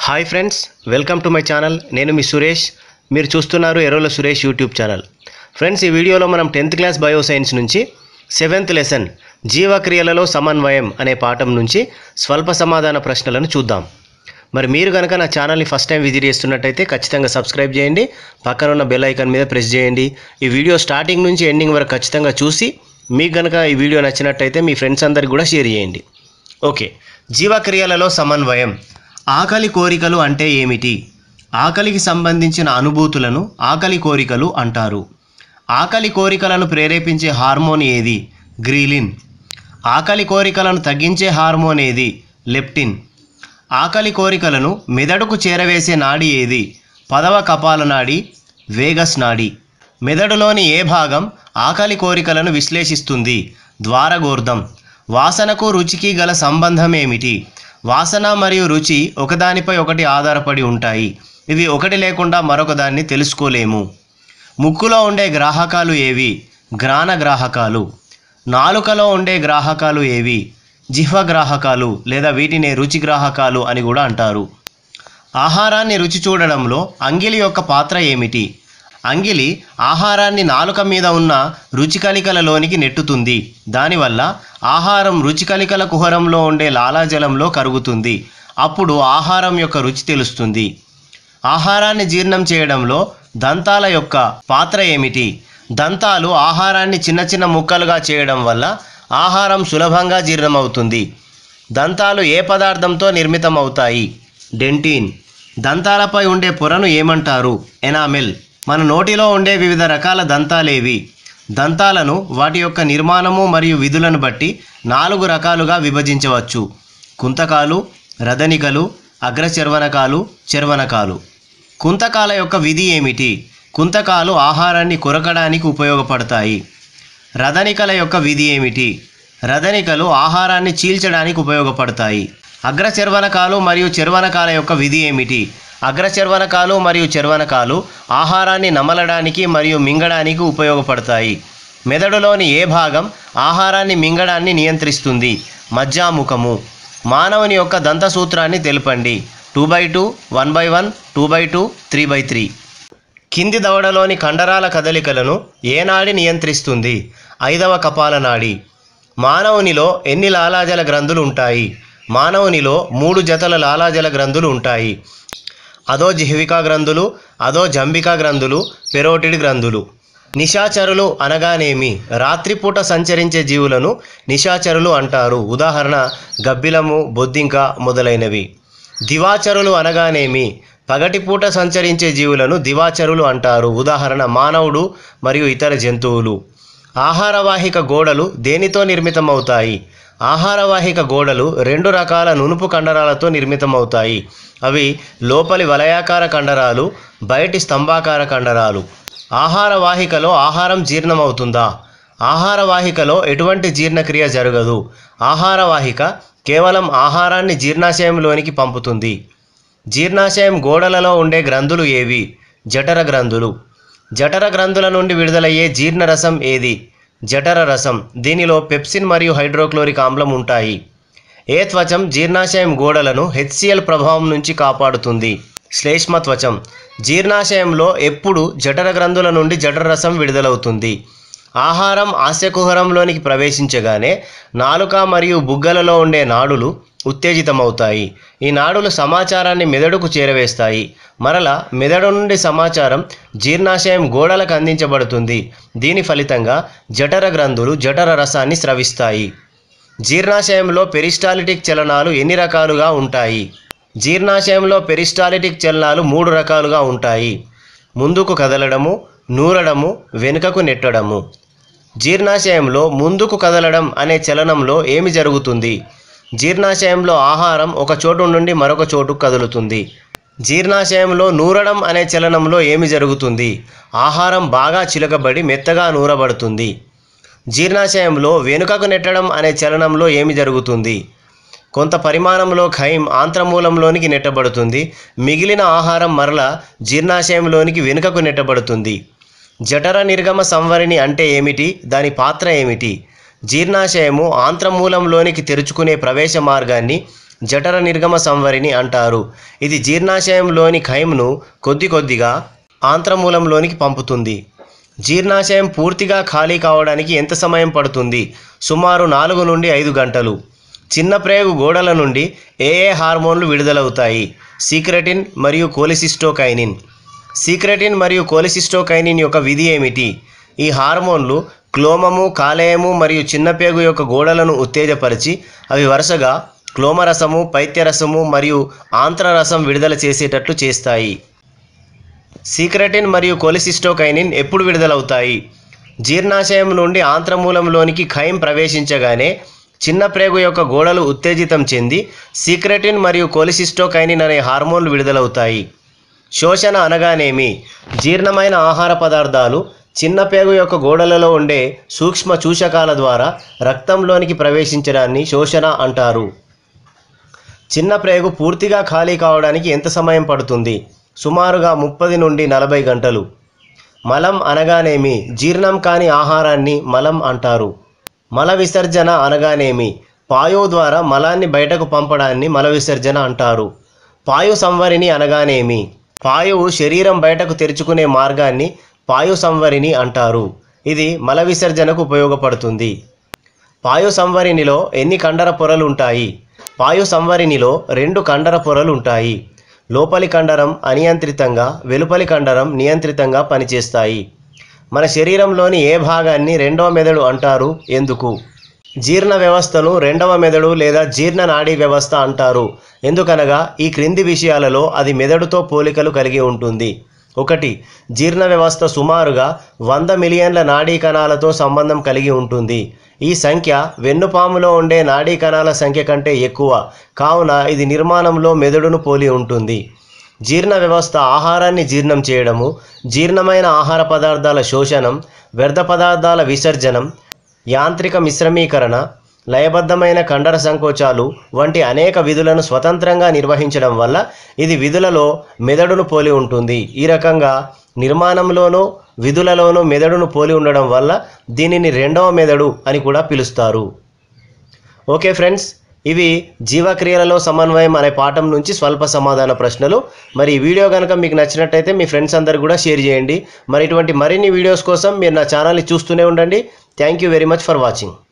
hi friends welcome to my channel నేను మీ సురేష్ మీరు చూస్తున్నారు Erola Suresh YouTube channel friends ఈ వీడియోలో మనం టెన్త్ క్లాస్ బయో సైన్స్ నుంచి సెవెంత్ లెసన్ జీవక్రియలలో సమన్వయం అనే పాఠం నుంచి స్వల్ప సమాధాన ప్రశ్నలను చూద్దాం మరి మీరు కనుక నా ఛానల్ని ఫస్ట్ టైం విజిట్ చేస్తున్నట్టయితే ఖచ్చితంగా సబ్స్క్రైబ్ చేయండి పక్కన ఉన్న బెల్ ఐకాన్ మీద ప్రెస్ చేయండి ఈ వీడియో స్టార్టింగ్ నుంచి ఎండింగ్ వరకు ఖచ్చితంగా చూసి మీకు కనుక ఈ వీడియో నచ్చినట్టయితే మీ ఫ్రెండ్స్ అందరికి కూడా షేర్ చేయండి ఓకే జీవక్రియలలో సమన్వయం ఆకలి కోరికలు అంటే ఏమిటి ఆకలికి సంబంధించిన అనుభూతులను ఆకలి కోరికలు అంటారు ఆకలి కోరికలను ప్రేరేపించే హార్మోన్ ఏది గ్రీలిన్ ఆకలి కోరికలను తగ్గించే హార్మోన్ ఏది లెప్టిన్ ఆకలి కోరికలను మెదడుకు చేరవేసే నాడి ఏది పదవ కపాల నాడి వేగస్ నాడి మెదడులోని ఏ భాగం ఆకలి కోరికలను విశ్లేషిస్తుంది ద్వారగోర్ధం వాసనకు రుచికి గల సంబంధం ఏమిటి వాసన మరియు రుచి ఒకదానిపై ఒకటి ఆధారపడి ఉంటాయి ఇవి ఒకటి లేకుండా మరొక దాన్ని తెలుసుకోలేము ముక్కులో ఉండే గ్రాహకాలు ఏవి గ్రాన గ్రాహకాలు నాలుకలో ఉండే గ్రాహకాలు ఏవి జిహ్వ గ్రాహకాలు లేదా వీటిని రుచి గ్రాహకాలు అని కూడా అంటారు ఆహారాన్ని రుచి చూడడంలో అంగిలి యొక్క పాత్ర ఏమిటి అంగిలి ఆహారాన్ని నాలుక మీద ఉన్న రుచికలికలలోనికి నెట్టుతుంది దానివల్ల ఆహారం రుచికలికల కుహరంలో ఉండే లాలాజలంలో కరుగుతుంది అప్పుడు ఆహారం యొక్క రుచి తెలుస్తుంది ఆహారాన్ని జీర్ణం చేయడంలో దంతాల యొక్క పాత్ర ఏమిటి దంతాలు ఆహారాన్ని చిన్న చిన్న ముక్కలుగా చేయడం వల్ల ఆహారం సులభంగా జీర్ణమవుతుంది దంతాలు ఏ పదార్థంతో నిర్మితమవుతాయి డెంటిన్ దంతాలపై ఉండే పొరను ఏమంటారు ఎనామిల్ మన నోటిలో ఉండే వివిధ రకాల దంతాలేవి దంతాలను వాటి యొక్క నిర్మాణము మరియు విధులను బట్టి నాలుగు రకాలుగా విభజించవచ్చు కుంతకాలు రదనికలు అగ్రచర్వనకాలు చర్వనకాలు కుంతకాల యొక్క విధి ఏమిటి కుంతకాలు ఆహారాన్ని కొరకడానికి ఉపయోగపడతాయి రదనికల యొక్క విధి ఏమిటి రదనికలు ఆహారాన్ని చీల్చడానికి ఉపయోగపడతాయి అగ్రచర్వనకాలు మరియు చర్వనకాల యొక్క విధి ఏమిటి అగ్రచర్వనకాలు మరియు చర్వనకాలు ఆహారాన్ని నమలడానికి మరియు మింగడానికి ఉపయోగపడతాయి మెదడులోని ఏ భాగం ఆహారాన్ని మింగడాన్ని నియంత్రిస్తుంది మజ్జాముఖము మానవుని యొక్క దంత సూత్రాన్ని తెలపండి two by two one by one two by two three by three కింది దవడలోని కండరాల కదలికలను ఏ నాడి నియంత్రిస్తుంది ఐదవ కపాల నాడి మానవునిలో ఎన్ని లాలాజల గ్రంథులు ఉంటాయి మానవునిలో మూడు జతల లాలాజల గ్రంథులు ఉంటాయి అదో జిహ్వికా గ్రంథులు అదో జంబికా గ్రంథులు పెరోటిడ్ గ్రంథులు నిశాచరులు అనగానేమి రాత్రిపూట సంచరించే జీవులను నిశాచరులు అంటారు ఉదాహరణ గబ్బిలము బొద్దింక మొదలైనవి దివాచరులు అనగానేమి పగటిపూట సంచరించే జీవులను దివాచరులు అంటారు ఉదాహరణ మానవుడు మరియు ఇతర జంతువులు ఆహారవాహిక గోడలు దేనితో నిర్మితమవుతాయి ఆహారవాహిక గోడలు రెండు రకాల నునుపు కండరాలతో నిర్మితమవుతాయి అవి లోపలి వలయాకార కండరాలు బయటి స్తంభాకార కండరాలు ఆహారవాహికలో ఆహారం జీర్ణమవుతుందా ఆహారవాహికలో ఎటువంటి జీర్ణక్రియ జరగదు ఆహారవాహిక కేవలం ఆహారాన్ని జీర్ణాశయంలోనికి పంపుతుంది జీర్ణాశయం గోడలలో ఉండే గ్రంథులు ఏవి జఠర గ్రంథులు జఠర గ్రంథుల నుండి విడుదలయ్యే జీర్ణరసం ఏది జఠర రసం దీనిలో పెప్సిన్ మరియు హైడ్రోక్లోరిక్ ఆమ్లం ఉంటాయి ఏ త్వచం జీర్ణాశయం గోడలను హెచ్సిఎల్ ప్రభావం నుంచి కాపాడుతుంది శ్లేష్మ త్వచం జీర్ణాశయంలో ఎప్పుడు జఠర గ్రంథుల నుండి జఠర రసం విడుదలవుతుంది ఆహారం ఆస్యకుహరంలోనికి ప్రవేశించగానే నాలుక మరియు బుగ్గలలో ఉండే నాడులు ఉత్తేజితమవుతాయి ఈ నాడులు సమాచారాన్ని మెదడుకు చేరవేస్తాయి మరల మెదడు నుండి సమాచారం జీర్ణాశయం గోడలకు అందించబడుతుంది దీని ఫలితంగా జఠర గ్రంథులు జఠర రసాన్ని స్రవిస్తాయి జీర్ణాశయంలో పెరిస్టాలిటిక్ చలనాలు ఎన్ని రకాలుగా ఉంటాయి జీర్ణాశయంలో పెరిస్టాలిటిక్ చలనాలు మూడు రకాలుగా ఉంటాయి ముందుకు కదలడము నూరడము వెనుకకు నెట్టడము జీర్ణాశయంలో ముందుకు కదలడం అనే చలనంలో ఏమి జరుగుతుంది జీర్ణాశయంలో ఆహారం ఒక చోటు నుండి మరొక చోటు కదులుతుంది జీర్ణాశయంలో నూరడం అనే చలనంలో ఏమి జరుగుతుంది ఆహారం బాగా చిలకబడి మెత్తగా నూరబడుతుంది జీర్ణాశయంలో వెనుకకు నెట్టడం అనే చలనంలో ఏమి జరుగుతుంది కొంత పరిమాణంలో ఖైమ్ ఆంత్రమూలంలోనికి నెట్టబడుతుంది మిగిలిన ఆహారం మరల జీర్ణాశయంలోనికి వెనుకకు నెట్టబడుతుంది జఠర నిర్గమ సంవరిణి అంటే ఏమిటి దాని పాత్ర ఏమిటి జీర్ణాశయము ఆంత్రమూలంలోనికి తెరుచుకునే ప్రవేశ మార్గాన్ని జఠర నిర్గమ సంవరిని అంటారు ఇది జీర్ణాశయంలోని ఖైమ్ను కొద్ది కొద్దిగా ఆంత్రమూలంలోనికి పంపుతుంది జీర్ణాశయం పూర్తిగా ఖాళీ కావడానికి ఎంత సమయం పడుతుంది సుమారు నాలుగు నుండి ఐదు గంటలు చిన్న ప్రేగు గోడల నుండి ఏ ఏ హార్మోన్లు విడుదలవుతాయి సీక్రెటిన్ మరియు కోలిసిస్టోకైనిన్ సీక్రెటిన్ మరియు కోలిసిస్టోకైనిన్ యొక్క విధి ఏమిటి ఈ హార్మోన్లు క్లోమము కాలేయము మరియు చిన్నపేగు యొక్క గోడలను ఉత్తేజపరిచి అవి వరుసగా క్లోమరసము పైత్యరసము మరియు ఆంత్రరసం విడుదల చేసేటట్లు చేస్తాయి సీక్రెటిన్ మరియు కొలిసిస్టోకైనిన్ ఎప్పుడు విడుదలవుతాయి జీర్ణాశయం నుండి ఆంత్రమూలంలోనికి ఖైమ్ ప్రవేశించగానే చిన్న ప్రేగు యొక్క గోడలు ఉత్తేజితం చెంది సీక్రెటిన్ మరియు కొలిసిస్టోకైనిన్ అనే హార్మోన్లు విడుదలవుతాయి శోషణ అనగానేమి జీర్ణమైన ఆహార పదార్థాలు చిన్న పేగు యొక్క గోడలలో ఉండే సూక్ష్మ చూషకాల ద్వారా రక్తంలోనికి ప్రవేశించడాన్ని శోషణ అంటారు చిన్న ప్రేగు పూర్తిగా ఖాళీ కావడానికి ఎంత సమయం పడుతుంది సుమారుగా ముప్పది నుండి నలభై గంటలు మలం అనగానేమి జీర్ణం కాని ఆహారాన్ని మలం అంటారు మల విసర్జన అనగానేమి పాయువు ద్వారా మలాన్ని బయటకు పంపడాన్ని మల విసర్జన అంటారు పాయు సంవరిని అనగానేమి పాయువు శరీరం బయటకు తెరుచుకునే మార్గాన్ని పాయు సంవరిని అంటారు ఇది మల విసర్జనకు ఉపయోగపడుతుంది పాయు సంవరినిలో ఎన్ని కండర పొరలు ఉంటాయి పాయు సంవరినిలో రెండు కండర పొరలు ఉంటాయి లోపలి కండరం అనియంత్రితంగా వెలుపలి కండరం నియంత్రితంగా పనిచేస్తాయి మన శరీరంలోని ఏ భాగాన్ని రెండవ మెదడు అంటారు ఎందుకు జీర్ణ వ్యవస్థను రెండవ మెదడు లేదా జీర్ణ నాడీ వ్యవస్థ అంటారు ఎందుకనగా ఈ క్రింది విషయాలలో అది మెదడుతో పోలికలు కలిగి ఉంటుంది ఒకటి జీర్ణ వ్యవస్థ సుమారుగా వంద మిలియన్ల నాడీ కణాలతో సంబంధం కలిగి ఉంటుంది ఈ సంఖ్య వెన్నుపాములో ఉండే నాడీ కణాల సంఖ్య కంటే ఎక్కువ కావున ఇది నిర్మాణంలో మెదడును పోలి ఉంటుంది జీర్ణ వ్యవస్థ ఆహారాన్ని జీర్ణం చేయడము జీర్ణమైన ఆహార పదార్థాల శోషణం వ్యర్థ పదార్థాల విసర్జనం యాంత్రిక మిశ్రమీకరణ లయబద్ధమైన కండర సంకోచాలు వంటి అనేక విధులను స్వతంత్రంగా నిర్వహించడం వల్ల ఇది విధులలో మెదడును పోలి ఉంటుంది ఈ రకంగా నిర్మాణంలోనూ విధులలోనూ మెదడును పోలి ఉండడం వల్ల దీనిని రెండవ మెదడు అని కూడా పిలుస్తారు ఓకే ఫ్రెండ్స్ ఇవి జీవక్రియలలో సమన్వయం అనే పాఠం నుంచి స్వల్ప సమాధాన ప్రశ్నలు మరి ఈ వీడియో కనుక మీకు నచ్చినట్టయితే మీ ఫ్రెండ్స్ అందరు కూడా షేర్ చేయండి మరి ఇటువంటి మరిన్ని వీడియోస్ కోసం మీరు నా ఛానల్ని చూస్తూనే ఉండండి thank you very much for watching